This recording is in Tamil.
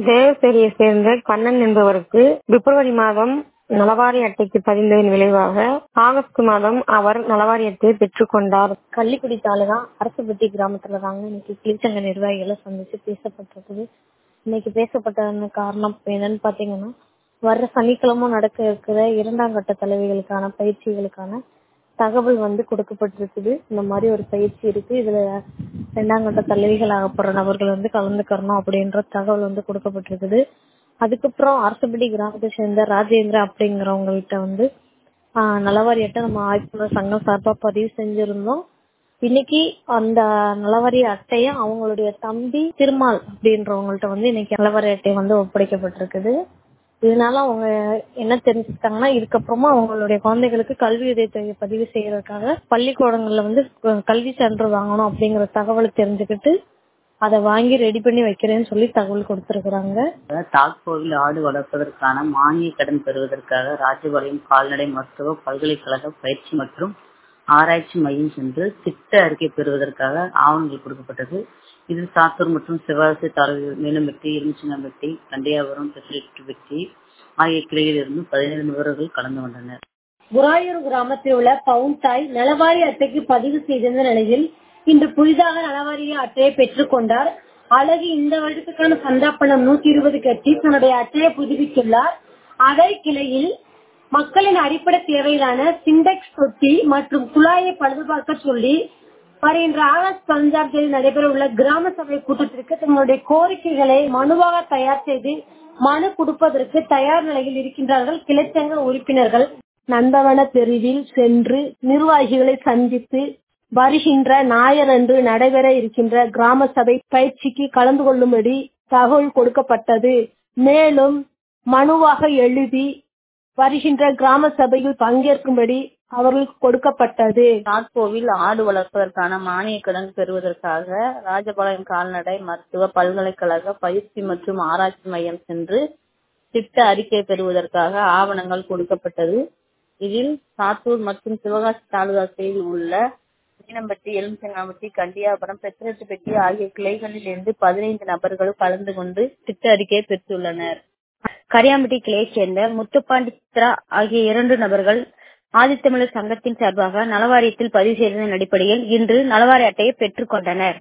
தேவசேரியை சேர்ந்த கண்ணன் என்பவருக்கு பிப்ரவரி மாதம் நலவாரி அட்டைக்கு பதிந்ததன் விளைவாக ஆகஸ்ட் மாதம் அவர் நலவாரி அட்டையை பெற்றுக்கொண்டார் கள்ளிக்குடி தாலுகா அரசுப்பட்டி கிராமத்துல தாங்க இன்னைக்கு கிளிச்சங்க நிர்வாகிகளை சந்திச்சு பேசப்பட்டிருக்குது இன்னைக்கு பேசப்பட்டதன் காரணம் என்னன்னு பாத்தீங்கன்னா வர்ற சனிக்கிழமை நடக்க இருக்கிற இரண்டாம் கட்ட தலைவிகளுக்கான பயிற்சிகளுக்கான தகவல் வந்து கொடுக்கப்பட்டிருக்குது இந்த மாதிரி ஒரு பயிற்சி இருக்கு இதுல இரண்டாம் கட்ட தலைவிகள் ஆகப்படுற நபர்கள் வந்து கலந்துக்கறணும் அப்படின்ற தகவல் வந்து கொடுக்கப்பட்டிருக்குது அதுக்கப்புறம் அரசுப்படி கிராமத்தை சேர்ந்த ராஜேந்திரா அப்படிங்கிறவங்கள்ட்ட வந்து ஆஹ் நலவாரி அட்டை நம்ம ஆய்வாளர் சங்கம் சார்பா பதிவு செஞ்சிருந்தோம் இன்னைக்கு அந்த நலவாரி அட்டைய அவங்களுடைய தம்பி திருமால் அப்படின்றவங்கள்ட்ட வந்து இன்னைக்கு நலவாரி அட்டை வந்து ஒப்படைக்கப்பட்டிருக்குது இதனால அவங்க என்ன தெரிஞ்சுக்கிட்டாங்கன்னா இதுக்கப்புறமா அவங்களுடைய குழந்தைகளுக்கு கல்வி உதவித்தொகை பதிவு செய்யறதுக்காக பள்ளிக்கூடங்கள்ல வந்து கல்வி சான்று வாங்கணும் அப்படிங்கிற தகவலை தெரிஞ்சுக்கிட்டு அதை வாங்கி ரெடி பண்ணி வைக்கிறேன்னு சொல்லி தகவல் கொடுத்திருக்கிறாங்க தாக்கோவில் ஆடு வளர்ப்பதற்கான மானிய கடன் பெறுவதற்காக ராஜபாளையம் கால்நடை மருத்துவ பல்கலைக்கழக பயிற்சி மற்றும் ஆராய்ச்சி மையம் சென்று திட்ட அறிக்கை பெறுவதற்காக ஆவணங்கள் கொடுக்கப்பட்டது இதில் சாத்தூர் மற்றும் சிவகாசி தாலுகா மீனம்பட்டி எலுமிச்சங்கம்பட்டி கண்டியாபுரம் பெட்டி ஆகிய கிளையில் இருந்து பதினேழு நிபுணர்கள் கலந்து கொண்டனர் குராயூர் கிராமத்தில் உள்ள பவுன்தாய் நலவாரி அட்டைக்கு பதிவு செய்திருந்த நிலையில் இன்று புதிதாக நலவாரிய அட்டையை பெற்றுக் கொண்டார் அழகு இந்த வருடத்துக்கான சந்தா பணம் நூத்தி இருபது கட்டி தன்னுடைய அட்டையை புதுப்பித்துள்ளார் அதே கிளையில் மக்களின் அடிப்படை தேவையிலான சிண்டெக்ஸ் தொட்டி மற்றும் குழாயை பழுதுபார்க்க சொல்லி வருகின்ற ஆகஸ்ட் பதினஞ்சாம் தேதி நடைபெற உள்ள கிராம சபை கூட்டத்திற்கு தங்களுடைய கோரிக்கைகளை மனுவாக தயார் செய்து மனு கொடுப்பதற்கு தயார் நிலையில் இருக்கின்றார்கள் கிளைச்சங்க உறுப்பினர்கள் நந்தவன தெருவில் சென்று நிர்வாகிகளை சந்தித்து வருகின்ற ஞாயிறன்று நடைபெற இருக்கின்ற கிராம சபை பயிற்சிக்கு கலந்து கொள்ளும்படி தகவல் கொடுக்கப்பட்டது மேலும் மனுவாக எழுதி வருகின்ற கிராம சபையில் பங்கேற்கும்படி அவர்களுக்கு கொடுக்கப்பட்டது நாட்கோவில் ஆடு வளர்ப்பதற்கான மானிய கடன் பெறுவதற்காக ராஜபாளையம் கால்நடை மருத்துவ பல்கலைக்கழக பயிற்சி மற்றும் ஆராய்ச்சி மையம் சென்று திட்ட அறிக்கை பெறுவதற்காக ஆவணங்கள் கொடுக்கப்பட்டது இதில் சாத்தூர் மற்றும் சிவகாசி தாலுகாசில் உள்ள மீனம்பட்டி எலுமிச்சங்காம்பட்டி கண்டியாபுரம் பெத்திரட்டுப்பட்டி ஆகிய கிளைகளில் இருந்து பதினைந்து நபர்கள் கலந்து கொண்டு திட்ட அறிக்கையை பெற்றுள்ளனர் கரியாம்பட்டி கிளையைச் சேர்ந்த முத்துப்பாண்டி சித்ரா ஆகிய இரண்டு நபர்கள் ஆதித்தமிழர் சங்கத்தின் சார்பாக நலவாரியத்தில் பதிவு செய்ததன் அடிப்படையில் இன்று நலவாரி அட்டையை பெற்றுக் கொண்டனர்